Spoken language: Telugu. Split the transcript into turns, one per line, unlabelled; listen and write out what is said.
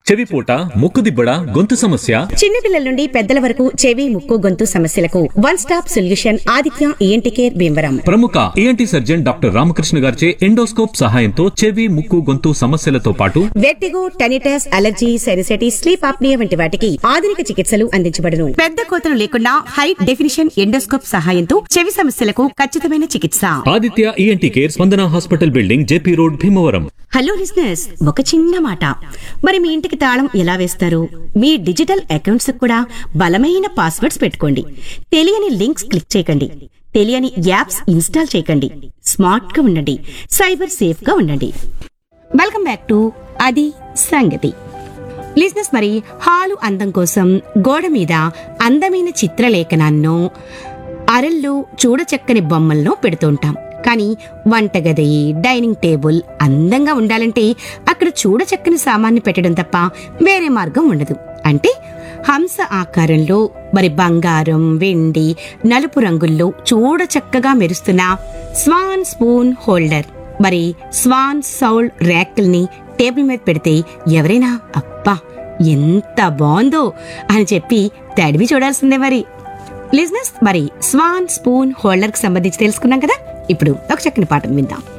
చెవిపోట ముక్కుదిబ్బడ గొంతు సమస్య
చిన్నపిల్లల నుండి పెద్దల వరకు చెవి ముక్కు గొంతు సమస్యలకు one stop solution Aditya ENT care Bhimavaram
ప్రముఖ ఏఎన్టీ సర్జన్ డాక్టర్ రామకృష్ణ గారిచే ఎండోస్కోప్ సహాయంతో చెవి ముక్కు గొంతు సమస్యలతో పాటు
vertigo tinnitus allergy sinusitis sleep apnoea వంటి వాటికి ఆధునిక చికిత్సలు అందించబడును పెద్ద కోతలు లేకుండా హై డెఫినిషన్ ఎండోస్కోప్ సహాయంతో చెవి సమస్యలకు ఖచ్చితమైన చికిత్స
Aditya ENT care Spandana hospital building JP road Bhimavaram
hello listeners ఒక చిన్న మాట మరి మీ ఇంటికి తాళం ఎలా వేస్తారు మీ డిజిటల్ అకౌంట్స్ కూడా బలమైన పాస్వర్డ్స్ పెట్టుకోండి తెలియని లింక్స్ క్లిక్ చేయకండి తెలియని యాప్స్ ఇన్స్టాల్ చేయకండి స్మార్ట్ గా ఉండండి సైబర్ సేఫ్ గా ఉండండి వెల్కమ్ బ్యాక్ టు అది సంగతి లిజినెస్ మరి హాలు అందం కోసం గోడ మీద అందమైన చిత్రలేఖనాన్నో అరల్లో చూడచక్కని బొమ్మలను పెడుతుంటాం కానీ వంటగది డైనింగ్ టేబుల్ అందంగా ఉండాలంటే అక్కడ చూడచక్కని సామాన్ని పెట్టడం తప్ప వేరే మార్గం ఉండదు అంటే హంస ఆకారంలో మరి బంగారం వెండి నలుపు రంగుల్లో చూడచక్కగా మెరుస్తున్న స్వాన్ స్పూన్ హోల్డర్ మరి స్వాన్ సౌల్ ర్యాకిల్ని టేబుల్ మీద పెడితే ఎవరైనా అబ్బా ఎంత బాగుందో అని చెప్పి తడివి చూడాల్సిందే మరి లిజినెస్ మరి స్వాన్ స్పూన్ హోల్డర్ కి సంబంధించి తెలుసుకున్నాం కదా ఇప్పుడు ఒక చక్కని పాఠం విందాం